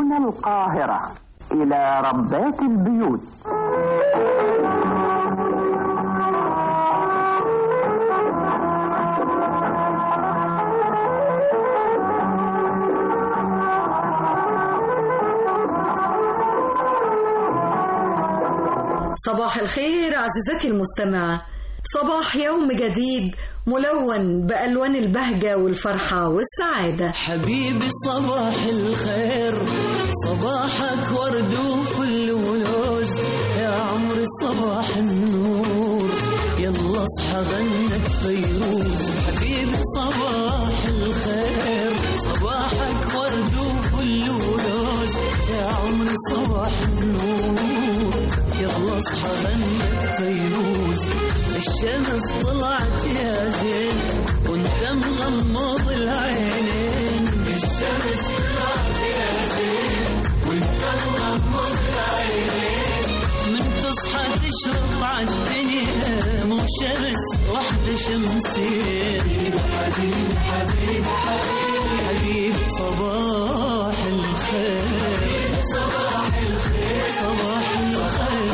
من القاهرة إلى ربات البيوت صباح الخير عزيزتي المستمعة صباح يوم جديد ملون بألوان البهجة والفرحة والسعادة حبيبي صباح الخير صباحك ورد وفل ولوز يا عمري صباح النور يلا اصحى غنك فيروز حبيبي صباح الخير صباحك ورد وفل ولوز يا عمري صباح النور يلا اصحى غنك فيروز الشمس طلعت يا زين وانت مغمض العينين الشمس طلعت يا زين وانت مغمض العينين من تصحى تشرق عالدنيا مو شمس واحدة شمسين حبيبي حبيبي حبيبي حبيبي صباح الخير صباح الخير صباح الخير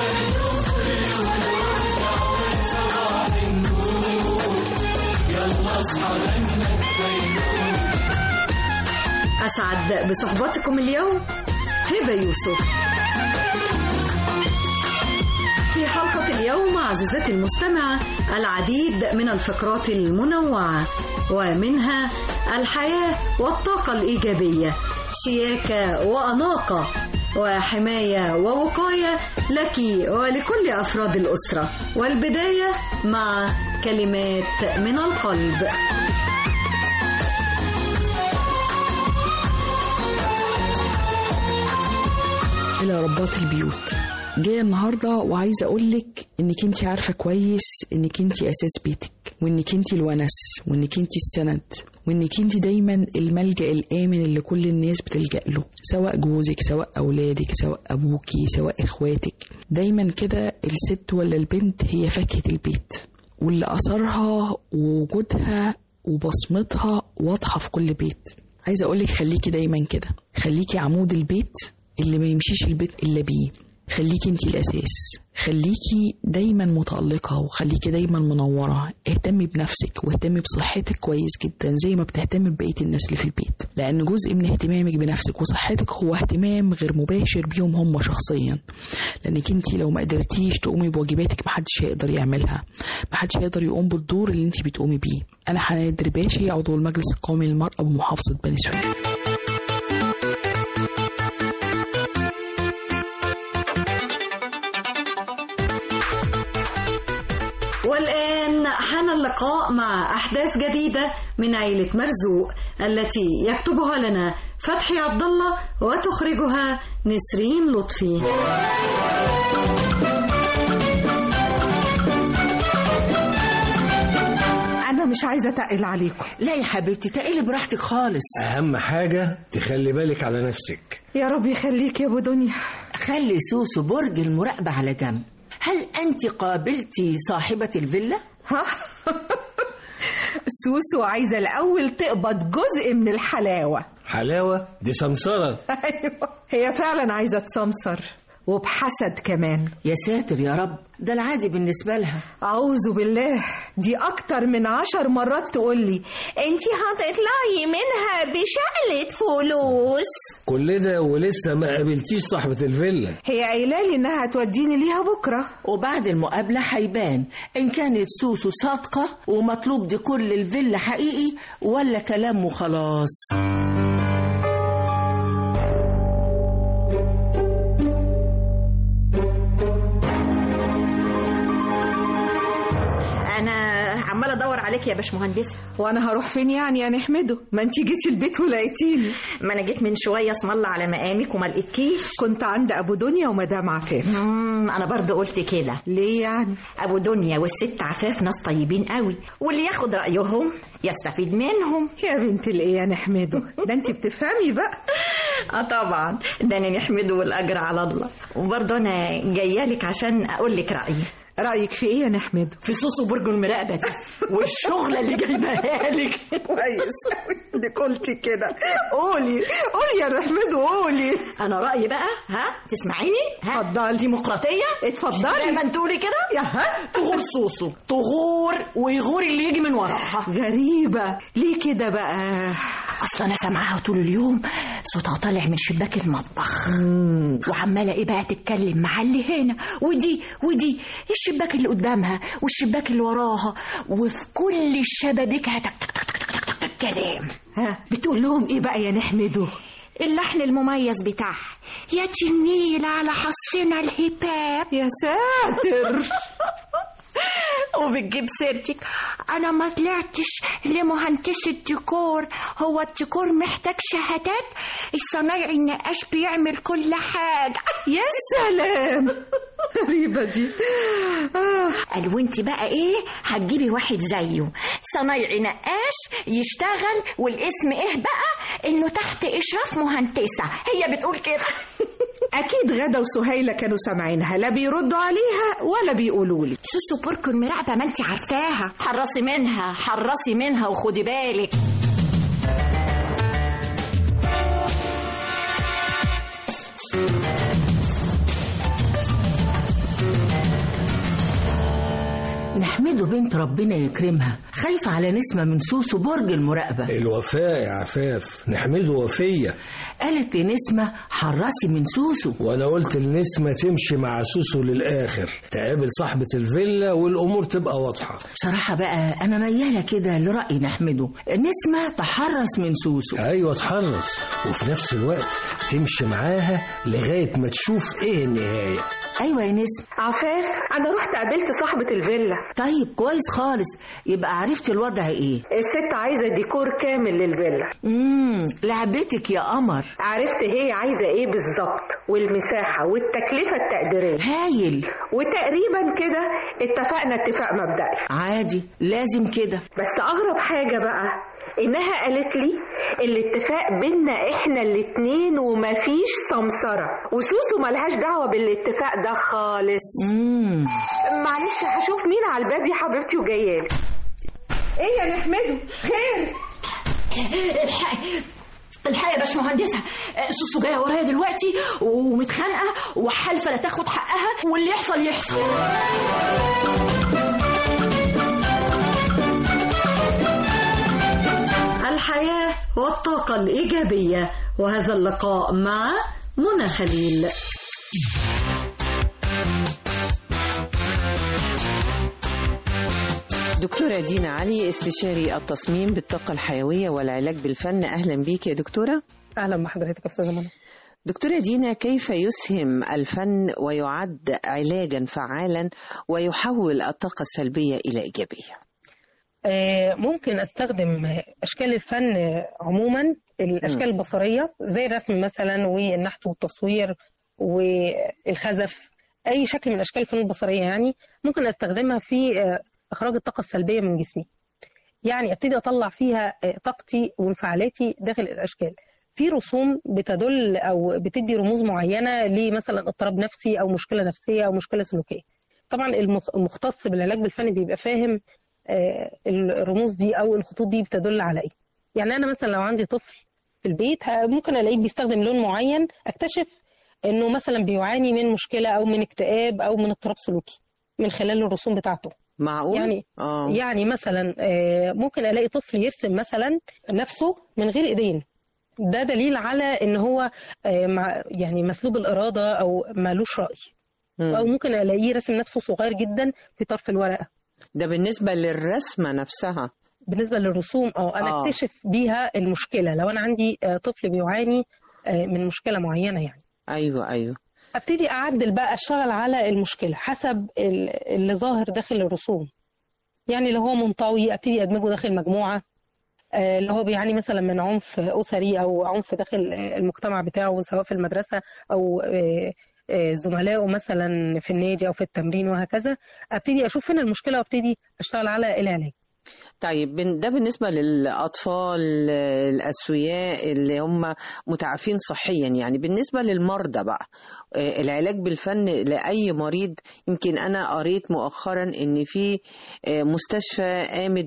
أسعد بصحبتكم اليوم هبة يوسف في حلقة اليوم عزيزتي المستمعة العديد من الفقرات المنوعة ومنها الحياة والطاقة الإيجابية شياكة وأناقة وحماية ووقاية لك ولكل أفراد الأسرة والبداية مع كلمات من القلب إلى رباط البيوت جاية النهاردة وعايزة أقولك إنك أنت عارفة كويس إنك أنت أساس بيتك وإنك أنت الونس وإنك أنت السند وإنك أنت دايما الملجأ الآمن اللي كل الناس بتلجأ له سواء جوزك سواء أولادك سواء أبوكي سواء إخواتك دايما كده الست ولا البنت هي فاكهة البيت واللي أثرها ووجودها وبصمتها واضحة في كل بيت عايزة أقولك خليكي دايما كده خليكي عمود البيت اللي ما يمشيش البيت إلا بيه خليكي انتي الأساس خليكي دايما متألقة وخليكي دايما منورة اهتمي بنفسك واهتمي بصحتك كويس جدا زي ما بتهتمي ببقية الناس اللي في البيت لأن جزء من اهتمامك بنفسك وصحتك هو اهتمام غير مباشر بيهم هم شخصيا لأنك انتي لو ما قدرتيش تقومي بواجباتك محدش هيقدر يعملها محدش هيقدر يقوم بالدور اللي انتي بتقومي بيه أنا حنان الدرباشي عضو المجلس القومي للمرأة بمحافظة بني سويف والآن حان اللقاء مع أحداث جديدة من عيلة مرزوق التي يكتبها لنا فتحي عبد الله وتخرجها نسرين لطفي أنا مش عايزة أتقل عليكم لا يا حبيبتي تقلي براحتك خالص أهم حاجة تخلي بالك على نفسك يا رب يخليك يا أبو دنيا خلي سوسو برج المراقبة على جنب هل أنت قابلتي صاحبة الفيلا؟ ها سوسو عايزة الأول تقبض جزء من الحلاوة حلاوة دي سمسرة أيوة هي فعلا عايزة تسمسر وبحسد كمان يا ساتر يا رب ده العادي بالنسبة لها أعوذ بالله دي أكتر من عشر مرات تقولي انتي هتطلعي منها بشقلة فلوس كل ده ولسه ما قابلتيش صاحبة الفيلا هي قايلة لي إنها هتوديني ليها بكرة وبعد المقابلة هيبان إن كانت سوسو صادقة ومطلوب دي كل الفيلا حقيقي ولا كلام وخلاص انا عماله ادور عليك يا باشمهندسه وأنا هروح فين يعني يا نحمده ما انتي جيتي البيت ولقيتيني ما انا جيت من شويه اسم الله على مقامك وما لقيتكيش كنت عند أبو دنيا ومدام عفاف مم، انا برضه قلت كده ليه يعني ابو دنيا والست عفاف ناس طيبين قوي واللي ياخد رايهم يستفيد منهم يا بنت الايه يا نحمده ده انت بتفهمي بقى اه طبعا ده انا نحمده والاجر على الله وبرضه انا جايه لك عشان اقول لك رايي رايك في ايه يا نحمده في صوص برج المراقبه دي والشغله اللي جايباها لك كويس انك قلتي كده قولي قولي يا نحمد قولي انا رايي بقى ها تسمعيني ها اتفضلي. ديمقراطيه اتفضلي. دايما تقولي كده يا ها تغور سوسو تغور ويغور اللي يجي من وراها غريبة ليه كده بقى اصل انا سامعاها طول اليوم صوتها طالع من شباك المطبخ وعماله ايه بقى تتكلم مع اللي هنا ودي ودي الشباك اللي قدامها والشباك اللي وراها وفي كل الشبابيك تك تك تك تك تك تك تك كلام ها بتقول لهم ايه بقى يا نحمده اللحن المميز بتاعها يا تنيل على حصنا الهباب يا ساتر وبتجيب سيرتك انا ما طلعتش لمهندس الديكور هو الديكور محتاج شهادات الصنايعي النقاش بيعمل كل حاجه يا سلام غريبة دي آه. قال وانت بقى ايه هتجيبي واحد زيه صنايعي نقاش يشتغل والاسم ايه بقى انه تحت اشراف مهندسه هي بتقول كده أكيد غدا وسهيلة كانوا سامعينها لا بيردوا عليها ولا بيقولوا لي سوسو بوركو المراقبه ما انت عارفاها حرصي منها حرصي منها وخدي بالك نحمده بنت ربنا يكرمها خايفة على نسمة من سوسو برج المراقبة الوفاء يا عفاف نحمده وفية قالت لنسمة حرصي من سوسو وانا قلت لنسمة تمشي مع سوسو للاخر تقابل صاحبة الفيلا والامور تبقى واضحة بصراحة بقى أنا ميالة كده لرأي نحمده نسمة تحرص من سوسو ايوه تحرص وفي نفس الوقت تمشي معاها لغاية ما تشوف ايه النهاية أيوة يا نسمة عفاف أنا رحت قابلت صاحبة الفيلا طيب كويس خالص يبقى عرفت الوضع ايه الست عايزة ديكور كامل للفيلا امم لعبتك يا قمر عرفت هي عايزة ايه بالظبط والمساحة والتكلفة التقديرية هايل وتقريبا كده اتفقنا اتفاق مبدئي عادي لازم كده بس اغرب حاجة بقى انها قالت لي الاتفاق بينا احنا الاتنين ومفيش سمسرة وسوسو ملهاش دعوة بالاتفاق ده خالص امم معلش هشوف مين على الباب يا حبيبتي وجايالك ايه يا نحمده خير الحق الحق يا باشمهندسه آه، سوسو جايه ورايا دلوقتي ومتخانقه وحالفه لا تاخد حقها واللي يحصل يحصل الحياة والطاقة الإيجابية وهذا اللقاء مع منى خليل دكتورة دينا علي استشاري التصميم بالطاقة الحيوية والعلاج بالفن أهلا بيك يا دكتورة اهلا بحضرتك يا استاذه منى دكتورة دينا كيف يسهم الفن ويعد علاجا فعالا ويحول الطاقة السلبية إلى إيجابية آه، ممكن استخدم اشكال الفن عموما الاشكال البصريه زي الرسم مثلا والنحت والتصوير والخزف اي شكل من اشكال الفنون البصريه يعني ممكن استخدمها في آه، اخراج الطاقه السلبيه من جسمي يعني ابتدي اطلع فيها آه، طاقتي وانفعالاتي داخل الاشكال في رسوم بتدل او بتدي رموز معينه لمثلا اضطراب نفسي او مشكله نفسيه او مشكله سلوكيه طبعا المخ- المختص بالعلاج بالفن بيبقى فاهم آه، الرموز دي او الخطوط دي بتدل على ايه يعني انا مثلا لو عندي طفل في البيت ه- ممكن الاقيه بيستخدم لون معين اكتشف انه مثلا بيعاني من مشكله او من اكتئاب او من اضطراب سلوكي من خلال الرسوم بتاعته معقول؟ يعني آه. يعني مثلا آه، ممكن الاقي طفل يرسم مثلا نفسه من غير ايدين ده دليل على ان هو آه، مع يعني مسلوب الاراده او مالوش راي مم. او ممكن الاقيه راسم نفسه صغير جدا في طرف الورقه ده بالنسبة للرسمة نفسها بالنسبه للرسوم اه انا آه. اكتشف بيها المشكله لو انا عندي آه، طفل بيعاني آه، من مشكله معينه يعني أيوة أيوة ابتدي اعدل بقى اشتغل على المشكله حسب ال- اللي ظاهر داخل الرسوم يعني لو هو منطوي ابتدي ادمجه داخل مجموعه آه، اللي هو بيعاني مثلا من عنف اسري او عنف داخل آه، المجتمع بتاعه سواء في المدرسه او آه، آه، زملائه مثلا في النادي او في التمرين وهكذا ابتدي اشوف فين المشكله وابتدي اشتغل على العلاج طيب بن- ده بالنسبة للأطفال الأسوياء اللي هم متعافين صحيا يعني بالنسبة للمرضى بقى آه، العلاج بالفن لأي مريض يمكن أنا قريت مؤخرا إن في آه، مستشفى قامت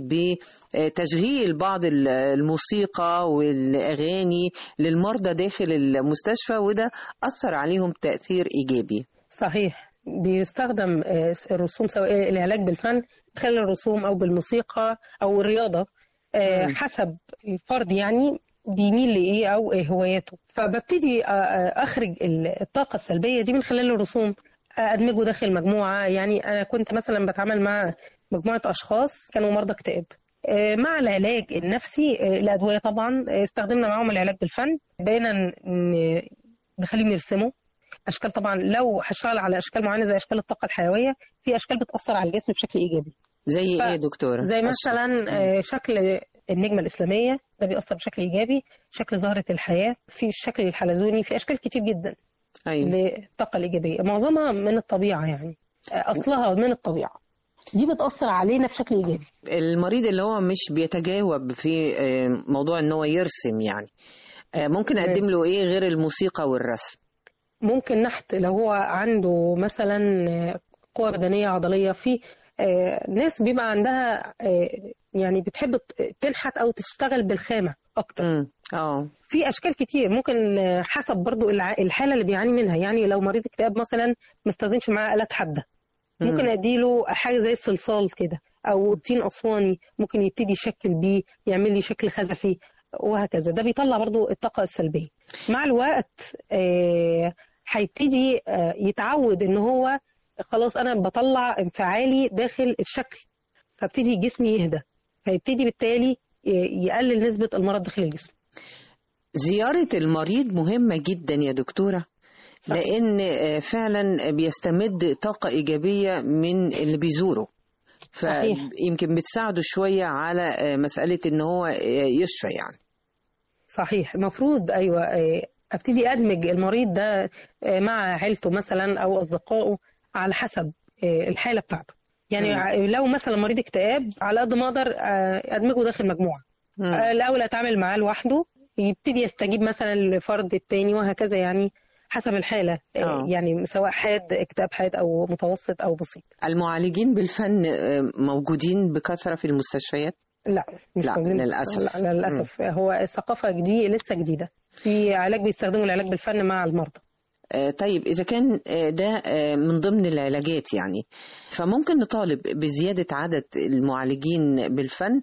بتشغيل بعض ال- الموسيقى والأغاني للمرضى داخل المستشفى وده أثر عليهم تأثير إيجابي صحيح بيستخدم آه، الرسوم سواء العلاج بالفن من خلال الرسوم او بالموسيقى او الرياضه آه، مم. حسب الفرد يعني بيميل لايه او إيه هواياته فببتدي آه، آه، اخرج ال- الطاقه السلبيه دي من خلال الرسوم آه، ادمجه داخل مجموعه يعني انا كنت مثلا بتعامل مع مجموعه اشخاص كانوا مرضى اكتئاب آه، مع العلاج النفسي آه، الادويه طبعا آه، استخدمنا معاهم العلاج بالفن بقينا ن- ن- نخليهم يرسموا اشكال طبعا لو هشتغل على اشكال معينه زي اشكال الطاقه الحيويه في اشكال بتاثر على الجسم بشكل ايجابي زي ف- إيه يا دكتورة؟ زي مثلا آه، شكل النجمه الاسلاميه ده بيأثر بشكل ايجابي شكل زهره الحياه في الشكل الحلزوني في اشكال كتير جدا أيوة. للطاقه الايجابيه معظمها من الطبيعه يعني آه، اصلها من الطبيعه دي بتأثر علينا بشكل ايجابي المريض اللي هو مش بيتجاوب في آه، موضوع ان هو يرسم يعني آه، ممكن اقدم له ايه غير الموسيقى والرسم ممكن نحت لو هو عنده مثلا قوة بدنية عضلية في آه، ناس بيبقى عندها آه، يعني بتحب ت- تنحت أو تشتغل بالخامة أكتر اه في أشكال كتير ممكن آه، حسب برضو الع- الحالة اللي بيعاني منها يعني لو مريض اكتئاب مثلا ما استخدمش معاه آلات حادة ممكن مم. أديله حاجة زي الصلصال كده أو طين أسواني ممكن يبتدي يشكل بيه يعمل لي شكل خزفي وهكذا ده بيطلع برضو الطاقة السلبية مع الوقت آه، هيبتدي آه، يتعود ان هو خلاص انا بطلع انفعالي داخل الشكل فابتدي جسمي يهدى فيبتدي بالتالي ي- يقلل نسبة المرض داخل الجسم زيارة المريض مهمة جدا يا دكتورة لأن آه، فعلا بيستمد طاقة إيجابية من اللي بيزوره صحيح. فيمكن بتساعده شوية على آه، مسألة إن هو آه، يشفى يعني صحيح المفروض ايوه آه، ابتدي ادمج المريض ده آه، مع عيلته مثلا او اصدقائه على حسب آه، الحالة بتاعته يعني مم. ع- لو مثلا مريض اكتئاب على قد ما اقدر آه، ادمجه داخل مجموعة مم. آه، الاول اتعامل معاه لوحده يبتدي يستجيب مثلا لفرد التاني وهكذا يعني حسب الحالة آه، آه. يعني سواء حاد اكتئاب حاد او متوسط او بسيط المعالجين بالفن آه، موجودين بكثرة في المستشفيات لا مش لا، موجودين. للأسف. لا للاسف هو الثقافة دي لسه جديدة في علاج بيستخدموا العلاج بالفن مع المرضى آه، طيب إذا كان آه، ده آه، من ضمن العلاجات يعني فممكن نطالب بزيادة عدد المعالجين بالفن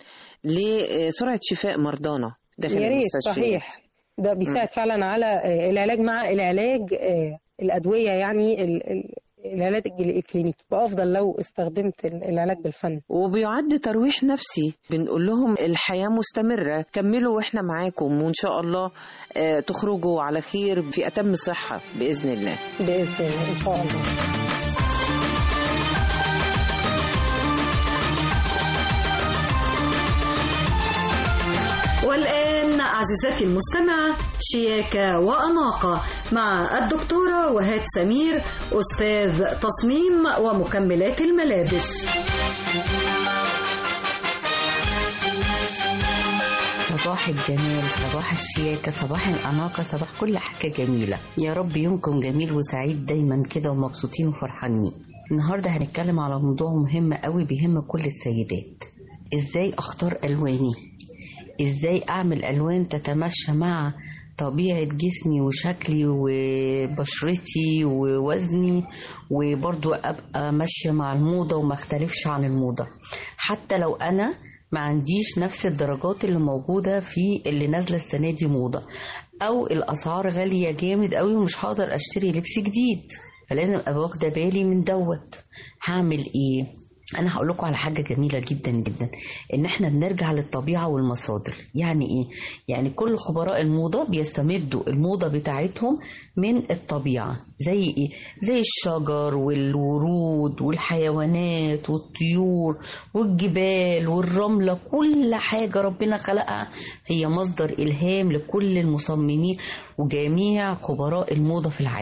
لسرعة شفاء مرضانا داخل يا ريت المستشفيات صحيح ده بيساعد فعلا على آه، العلاج مع العلاج آه، الادويه يعني ال- ال- العلاج الكلينيكي وافضل لو استخدمت ال- العلاج بالفن وبيعد ترويح نفسي بنقول لهم الحياة مستمرة كملوا واحنا معاكم وإن شاء الله آه، تخرجوا على خير في أتم صحة بإذن الله باذن الله ان شاء الله والآن عزيزتي المستمعة شياكة وأناقة مع الدكتورة وهاد سمير أستاذ تصميم ومكملات الملابس صباح الجمال صباح الشياكة صباح الأناقة صباح كل حاجة جميلة يا رب يومكم جميل وسعيد دايما كده ومبسوطين وفرحانين النهاردة هنتكلم على موضوع مهم قوي بيهم كل السيدات ازاي اختار ألواني ازاي اعمل ألوان تتمشى مع طبيعة جسمي وشكلي وبشرتي ووزني وبرضو أبقى ماشية مع الموضة وما اختلفش عن الموضة حتى لو أنا ما عنديش نفس الدرجات اللي موجودة في اللي نازلة السنة دي موضة أو الأسعار غالية جامد قوي ومش هقدر أشتري لبس جديد فلازم أبقى واخدة بالي من دوت هعمل إيه انا هقول لكم على حاجه جميله جدا جدا ان احنا بنرجع للطبيعه والمصادر يعني ايه يعني كل خبراء الموضه بيستمدوا الموضه بتاعتهم من الطبيعه زي ايه زي الشجر والورود والحيوانات والطيور والجبال والرمله كل حاجه ربنا خلقها هي مصدر الهام لكل المصممين وجميع خبراء الموضه في العالم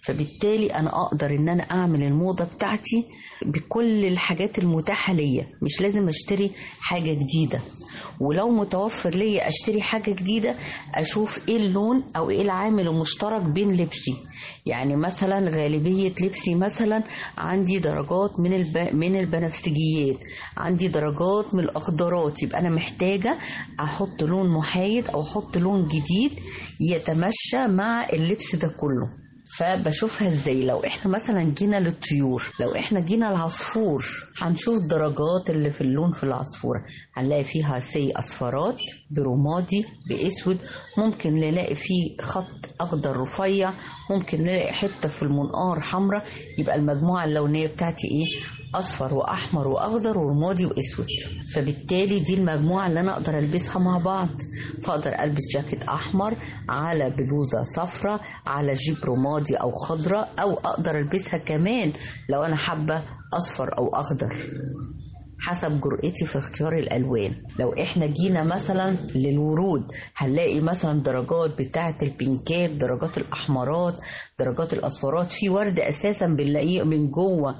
فبالتالي انا اقدر ان انا اعمل الموضه بتاعتي بكل الحاجات المتاحه ليا مش لازم اشتري حاجه جديده ولو متوفر ليا اشتري حاجه جديده اشوف ايه اللون او ايه العامل المشترك بين لبسي يعني مثلا غالبية لبسي مثلا عندي درجات من الب... من البنفسجيات عندي درجات من الأخضرات يبقى أنا محتاجة أحط لون محايد أو أحط لون جديد يتمشى مع اللبس ده كله فبشوفها ازاي لو احنا مثلا جينا للطيور لو احنا جينا العصفور هنشوف درجات اللي في اللون في العصفورة هنلاقي فيها سي اصفرات برمادي باسود ممكن نلاقي فيه خط اخضر رفيع ممكن نلاقي حتة في المنقار حمراء يبقى المجموعة اللونية بتاعتي ايه اصفر واحمر واخضر ورمادي واسود فبالتالي دي المجموعه اللي انا اقدر البسها مع بعض فاقدر البس جاكيت احمر على بلوزه صفراء على جيب رمادي او خضراء او اقدر البسها كمان لو انا حابه اصفر او اخضر حسب جرأتي في اختيار الالوان لو احنا جينا مثلا للورود هنلاقي مثلا درجات بتاعه البينكات درجات الاحمرات درجات الاصفرات في ورد اساسا بنلاقيه من جوه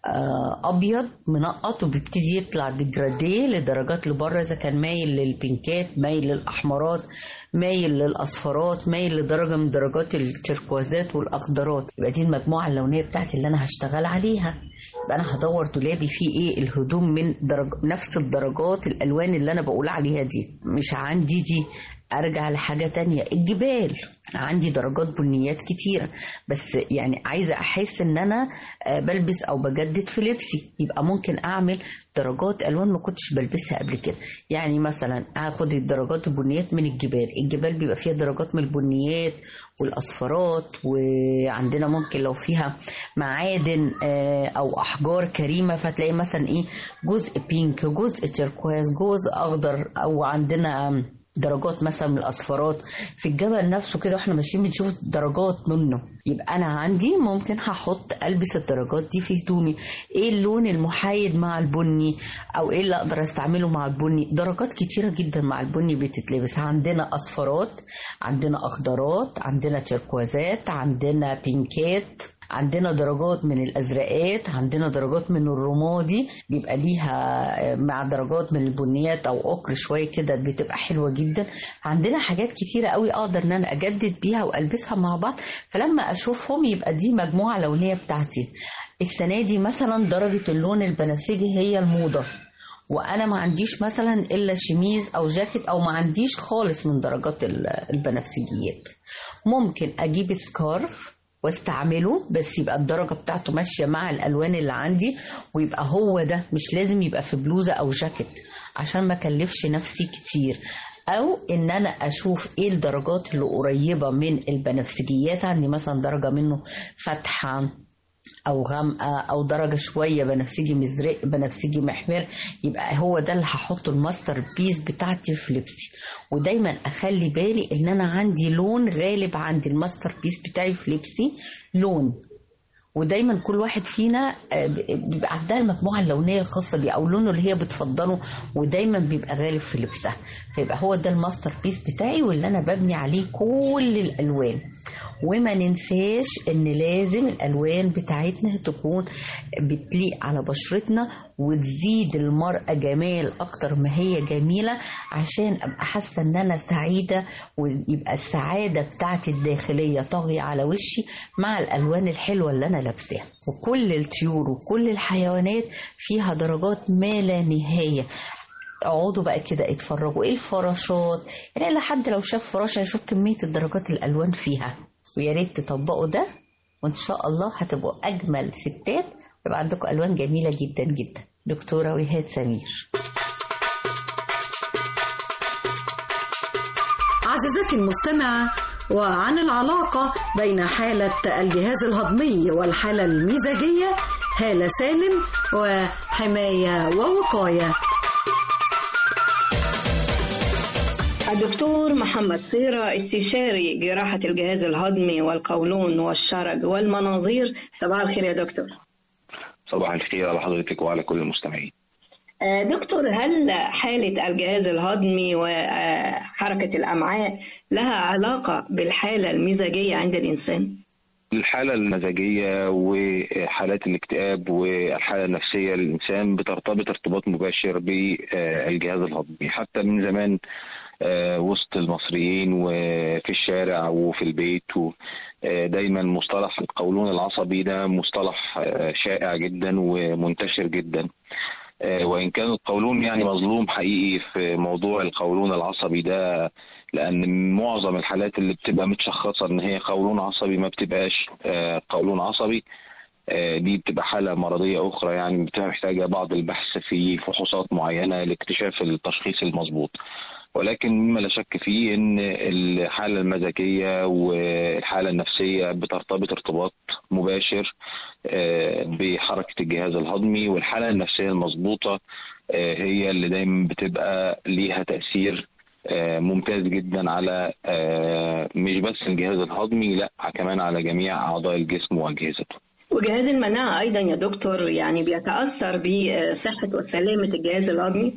ابيض منقط وبيبتدي يطلع ديجراديه لدرجات لبره اذا كان مايل للبينكات مايل للاحمرات مايل للاصفرات مايل لدرجه من درجات التركوازات والاخضرات يبقى دي المجموعه اللونيه بتاعتي اللي انا هشتغل عليها يبقى انا هدور دولابي فيه ايه الهدوم من درج... نفس الدرجات الالوان اللي انا بقول عليها دي مش عندي دي ارجع لحاجه تانية الجبال عندي درجات بنيات كتيره بس يعني عايزه احس ان انا بلبس او بجدد في لبسي يبقى ممكن اعمل درجات الوان ما كنتش بلبسها قبل كده يعني مثلا اخد الدرجات البنيات من الجبال الجبال بيبقى فيها درجات من البنيات والاصفرات وعندنا ممكن لو فيها معادن او احجار كريمه فتلاقي مثلا ايه جزء بينك جزء تركواز جزء اخضر او عندنا درجات مثلا من الاصفرات في الجبل نفسه كده واحنا ماشيين بنشوف درجات منه يبقى انا عندي ممكن هحط البس الدرجات دي في هدومي ايه اللون المحايد مع البني او ايه اللي اقدر استعمله مع البني درجات كتيره جدا مع البني بتتلبس عندنا اصفرات عندنا اخضرات عندنا تركوازات عندنا بينكات عندنا درجات من الازرقات عندنا درجات من الرمادي بيبقى ليها مع درجات من البنيات او اوكر شويه كده بتبقى حلوه جدا عندنا حاجات كتيره قوي اقدر ان انا اجدد بيها والبسها مع بعض فلما اشوفهم يبقى دي مجموعه لونيه بتاعتي السنه دي مثلا درجه اللون البنفسجي هي الموضه وانا ما عنديش مثلا الا شميز او جاكيت او ما عنديش خالص من درجات البنفسجيات ممكن اجيب سكارف واستعمله بس يبقى الدرجة بتاعته ماشية مع الألوان اللي عندي ويبقى هو ده مش لازم يبقى في بلوزة أو جاكيت عشان ما كلفش نفسي كتير أو إن أنا أشوف إيه الدرجات اللي قريبة من البنفسجيات عندي مثلا درجة منه فاتحة او غامقه او درجه شويه بنفسجي مزرق بنفسجي محمر يبقى هو ده اللي هحطه الماستر بيس بتاعتي في لبسي ودايما اخلي بالي ان انا عندي لون غالب عندي الماستر بيس بتاعي في لبسي لون ودايما كل واحد فينا بيبقى عندها المجموعه اللونيه الخاصه بيه او لونه اللي هي بتفضله ودايما بيبقى غالب في لبسها فيبقى هو ده الماستر بيس بتاعي واللي انا ببني عليه كل الالوان وما ننساش ان لازم الالوان بتاعتنا تكون بتليق على بشرتنا وتزيد المرأة جمال اكتر ما هي جميلة عشان ابقى حاسة ان انا سعيدة ويبقى السعادة بتاعتي الداخلية طاغية على وشي مع الالوان الحلوة اللي انا لابساها وكل الطيور وكل الحيوانات فيها درجات ما لا نهاية اقعدوا بقى كده اتفرجوا ايه الفراشات يعني لحد لو شاف فراشة يشوف كمية الدرجات الالوان فيها ويا ريت تطبقوا ده وان شاء الله هتبقوا اجمل ستات ويبقى عندكم الوان جميله جدا جدا دكتوره وهاد سمير عزيزتي المستمعه وعن العلاقه بين حاله الجهاز الهضمي والحاله المزاجيه هاله سالم وحمايه ووقايه الدكتور محمد صيرة استشاري جراحة الجهاز الهضمي والقولون والشرج والمناظير صباح الخير يا دكتور صباح الخير على حضرتك وعلى كل المستمعين دكتور هل حالة الجهاز الهضمي وحركة الأمعاء لها علاقة بالحالة المزاجية عند الإنسان؟ الحالة المزاجية وحالات الاكتئاب والحالة النفسية للإنسان بترتبط ارتباط مباشر بالجهاز الهضمي حتى من زمان آه، وسط المصريين وفي الشارع وفي البيت و- آه، دايما مصطلح القولون العصبي ده مصطلح آه، شائع جدا ومنتشر جدا آه، وإن كان القولون يعني مظلوم حقيقي في موضوع القولون العصبي ده لأن معظم الحالات اللي بتبقى متشخصة إن هي قولون عصبي ما بتبقاش آه، قولون عصبي آه، دي بتبقى حالة مرضية أخرى يعني بتبقى محتاجة بعض البحث في فحوصات معينة لاكتشاف التشخيص المظبوط ولكن مما لا شك فيه ان الحاله المزاجيه والحاله النفسيه بترتبط ارتباط مباشر آه، بحركه الجهاز الهضمي والحاله النفسيه المظبوطه آه، هي اللي دايما بتبقى ليها تاثير آه، ممتاز جدا على آه، مش بس الجهاز الهضمي لا كمان على جميع اعضاء الجسم واجهزته وجهاز المناعة أيضا يا دكتور يعني بيتأثر بصحة وسلامة الجهاز الهضمي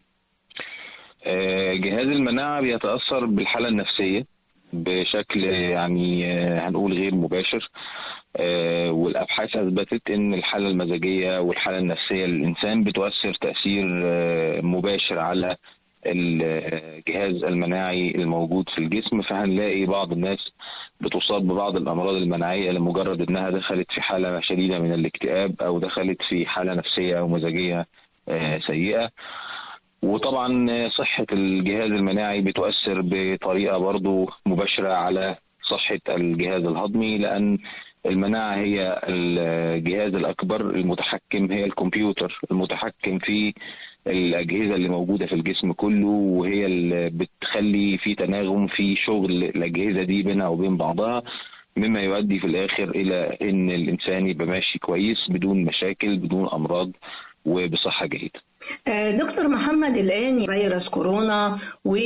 آه، جهاز المناعة بيتأثر بالحالة النفسية بشكل يعني آه، هنقول غير مباشر آه، والأبحاث أثبتت إن الحالة المزاجية والحالة النفسية للإنسان بتؤثر تأثير آه، مباشر على الجهاز المناعي الموجود في الجسم فهنلاقي بعض الناس بتصاب ببعض الأمراض المناعية لمجرد إنها دخلت في حالة شديدة من الاكتئاب أو دخلت في حالة نفسية أو مزاجية آه، سيئة وطبعا صحة الجهاز المناعي بتؤثر بطريقة برضو مباشرة على صحة الجهاز الهضمي لأن المناعة هي الجهاز الأكبر المتحكم هي الكمبيوتر المتحكم في الأجهزة اللي موجودة في الجسم كله وهي اللي بتخلي في تناغم في شغل الأجهزة دي بينها وبين بعضها مما يؤدي في الآخر إلى إن الإنسان يبقى ماشي كويس بدون مشاكل بدون أمراض وبصحة جيدة آه، دكتور محمد الآن فيروس كورونا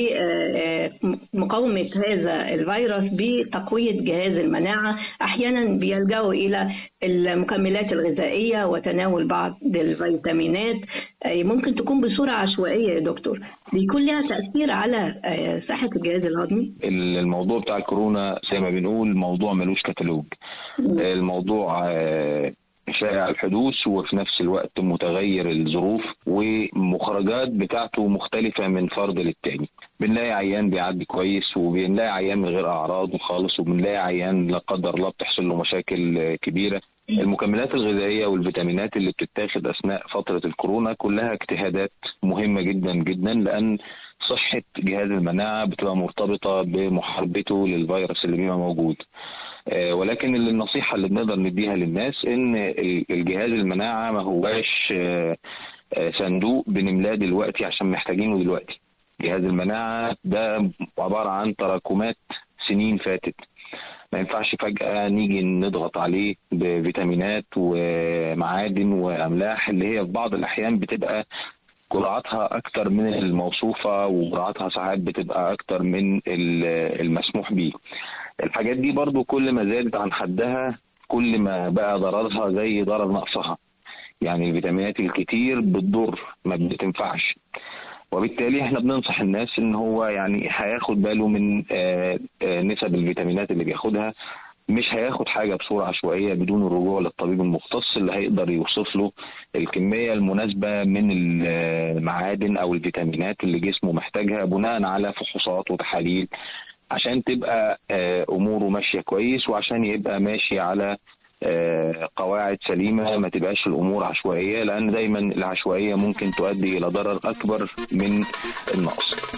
ومقاومة هذا الفيروس بتقوية جهاز المناعة أحيانا بيلجأوا إلى المكملات الغذائية وتناول بعض الفيتامينات آه، ممكن تكون بصورة عشوائية يا دكتور بيكون لها تأثير على آه، صحة الجهاز الهضمي الموضوع بتاع الكورونا زي ما بنقول موضوع ملوش كتالوج الموضوع آه، شائع الحدوث وفي نفس الوقت متغير الظروف ومخرجات بتاعته مختلفة من فرد للتاني بنلاقي عيان بيعدي كويس وبنلاقي عيان من غير أعراض خالص وبنلاقي عيان لا قدر الله بتحصل له مشاكل آه، كبيرة المكملات الغذائية والفيتامينات اللي بتتاخد أثناء فترة الكورونا كلها اجتهادات مهمة جدا جدا لأن صحة جهاز المناعة بتبقى مرتبطة بمحاربته للفيروس اللي بيبقى موجود آه، ولكن اللي النصيحة اللي بنقدر نديها للناس إن ال- الجهاز المناعة ما هواش آه، آه، صندوق بنملاه دلوقتي عشان محتاجينه دلوقتي جهاز المناعة ده عبارة عن تراكمات سنين فاتت ما ينفعش فجأة نيجي نضغط عليه بفيتامينات ومعادن وأملاح اللي هي في بعض الأحيان بتبقى جرعاتها أكتر من الموصوفة وجرعاتها ساعات بتبقى أكتر من ال- المسموح بيه الحاجات دي برضو كل ما زادت عن حدها كل ما بقى ضررها زي ضرر نقصها يعني الفيتامينات الكتير بتضر ما بتنفعش وبالتالي احنا بننصح الناس ان هو يعني هياخد باله من آه، آه، نسب الفيتامينات اللي بياخدها مش هياخد حاجه بصوره عشوائيه بدون الرجوع للطبيب المختص اللي هيقدر يوصف له الكميه المناسبه من المعادن او الفيتامينات اللي جسمه محتاجها بناء على فحوصات وتحاليل عشان تبقى آه، اموره ماشيه كويس وعشان يبقى ماشي على آه، قواعد سليمه ما تبقاش الامور عشوائيه لان دايما العشوائيه ممكن تؤدي الى ضرر اكبر من النقص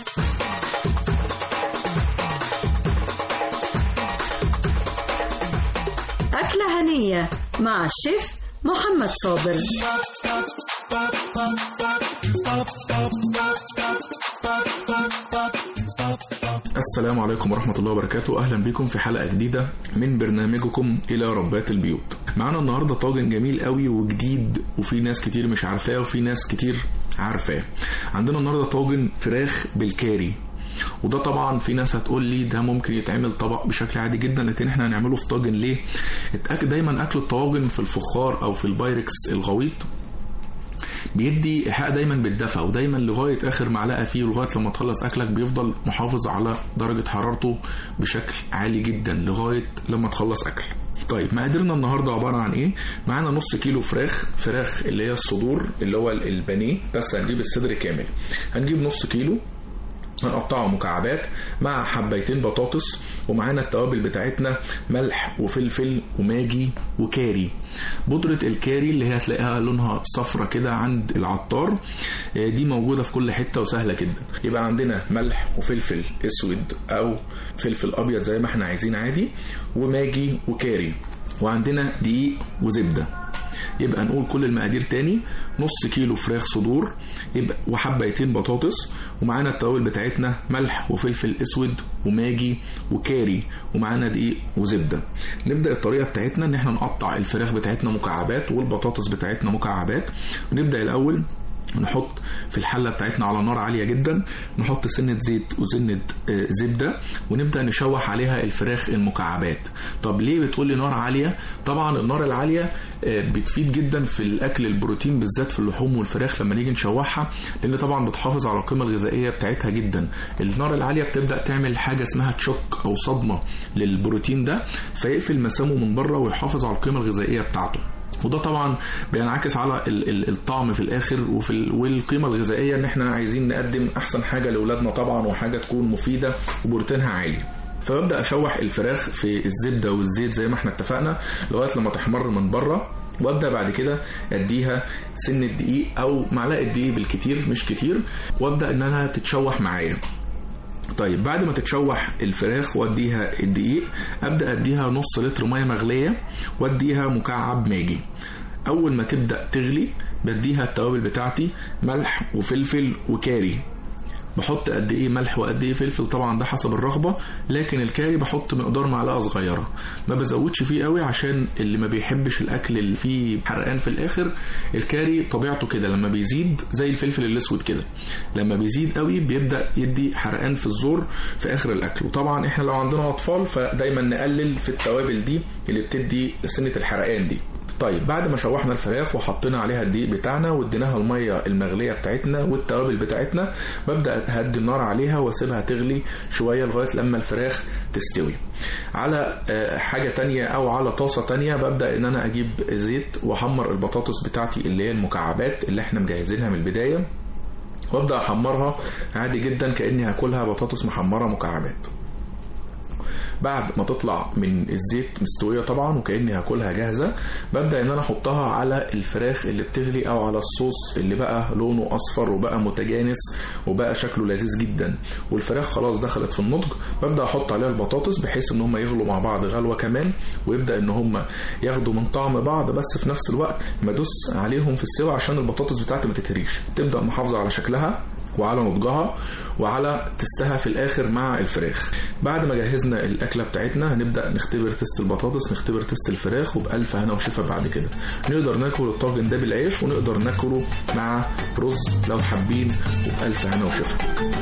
أكلة هنية مع الشيف محمد صابر السلام عليكم ورحمة الله وبركاته أهلا بكم في حلقة جديدة من برنامجكم إلى ربات البيوت معانا النهاردة طاجن جميل قوي وجديد وفي ناس كتير مش عارفاه وفي ناس كتير عارفاه عندنا النهاردة طاجن فراخ بالكاري وده طبعا في ناس هتقول لي ده ممكن يتعمل طبق بشكل عادي جدا لكن احنا هنعمله في طاجن ليه اتأكد دايما اكل الطواجن في الفخار او في البايركس الغويط بيدي ايحاء دايما بالدفى ودايما لغايه اخر معلقه فيه ولغايه لما تخلص اكلك بيفضل محافظ على درجه حرارته بشكل عالي جدا لغايه لما تخلص اكل طيب مقاديرنا النهارده عباره عن ايه معانا نص كيلو فراخ فراخ اللي هي الصدور اللي هو البانيه بس هنجيب الصدر كامل هنجيب نص كيلو هنقطعه مكعبات مع حبيتين بطاطس ومعانا التوابل بتاعتنا ملح وفلفل وماجي وكاري بودرة الكاري اللي هي هتلاقيها لونها صفرة كده عند العطار آه، دي موجودة في كل حتة وسهلة جدا يبقى عندنا ملح وفلفل اسود او فلفل ابيض زي ما احنا عايزين عادي وماجي وكاري وعندنا دقيق وزبدة يبقى نقول كل المقادير تاني نص كيلو فراخ صدور يبقى وحبيتين بطاطس ومعانا التوابل بتاعتنا ملح وفلفل اسود وماجي وكاري ومعانا دقيق وزبده نبدا الطريقه بتاعتنا ان احنا نقطع الفراخ بتاعتنا مكعبات والبطاطس بتاعتنا مكعبات ونبدا الاول نحط في الحلة بتاعتنا على نار عالية جدا نحط سنة زيت وسنة آه، زبدة ونبدأ نشوح عليها الفراخ المكعبات طب ليه بتقولي نار عالية طبعا النار العالية آه، بتفيد جدا في الأكل البروتين بالذات في اللحوم والفراخ لما نيجي نشوحها لأن طبعا بتحافظ على القيمة الغذائية بتاعتها جدا النار العالية بتبدأ تعمل حاجة اسمها تشوك أو صدمة للبروتين ده فيقفل مسامه من بره ويحافظ على القيمة الغذائية بتاعته وده طبعا بينعكس على ال- ال- الطعم في الاخر وفي ال- والقيمه الغذائيه ان احنا عايزين نقدم احسن حاجه لاولادنا طبعا وحاجه تكون مفيده وبروتينها عالي فببدا اشوح الفراخ في الزبده والزيت زي ما احنا اتفقنا لغايه لما تحمر من بره وابدا بعد كده اديها سنه دقيق او معلقه دقيق بالكتير مش كتير وابدا انها تتشوح معايا طيب بعد ما تتشوح الفراخ واديها الدقيق ابدا اديها نص لتر ميه مغليه واديها مكعب ماجي اول ما تبدا تغلي بديها التوابل بتاعتي ملح وفلفل وكاري بحط قد ايه ملح وقد ايه فلفل طبعا ده حسب الرغبه لكن الكاري بحط مقدار معلقه صغيره ما بزودش فيه قوي عشان اللي ما بيحبش الاكل اللي فيه حرقان في الاخر الكاري طبيعته كده لما بيزيد زي الفلفل الاسود كده لما بيزيد قوي بيبدا يدي حرقان في الزور في اخر الاكل وطبعا احنا لو عندنا اطفال فدايما نقلل في التوابل دي اللي بتدي سنه الحرقان دي طيب بعد ما شوحنا الفراخ وحطينا عليها الدقيق بتاعنا واديناها الميه المغليه بتاعتنا والتوابل بتاعتنا ببدا اهدي النار عليها واسيبها تغلي شويه لغايه لما الفراخ تستوي على آه، حاجه تانية او على طاسه تانية ببدا ان انا اجيب زيت واحمر البطاطس بتاعتي اللي هي المكعبات اللي احنا مجهزينها من البدايه وابدا احمرها عادي جدا كاني هاكلها بطاطس محمره مكعبات بعد ما تطلع من الزيت مستوية طبعا وكأني هاكلها جاهزة ببدأ ان انا احطها على الفراخ اللي بتغلي او على الصوص اللي بقى لونه اصفر وبقى متجانس وبقى شكله لذيذ جدا والفراخ خلاص دخلت في النضج ببدأ احط عليها البطاطس بحيث ان هم يغلوا مع بعض غلوة كمان ويبدأ ان هم ياخدوا من طعم بعض بس في نفس الوقت ما ادوس عليهم في السوا عشان البطاطس بتاعتي ما تتهريش تبدأ محافظة على شكلها وعلى نضجها وعلى تستها في الاخر مع الفراخ بعد ما جهزنا الاكله بتاعتنا هنبدا نختبر تست البطاطس نختبر تست الفراخ وبالف هنا وشفا بعد كده نقدر ناكل الطاجن ده بالعيش ونقدر ناكله مع رز لو حابين وبالف هنا وشفا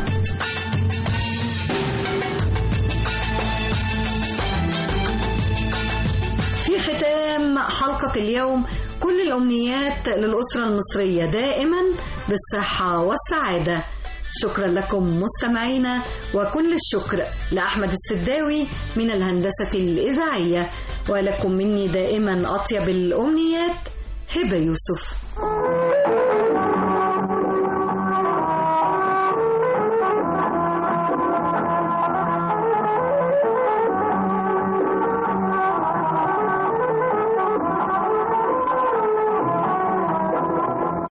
في ختام حلقة اليوم كل الأمنيات للأسرة المصرية دائما بالصحة والسعادة شكرا لكم مستمعينا وكل الشكر لأحمد السداوي من الهندسة الإذاعية ولكم مني دائما أطيب الأمنيات هبة يوسف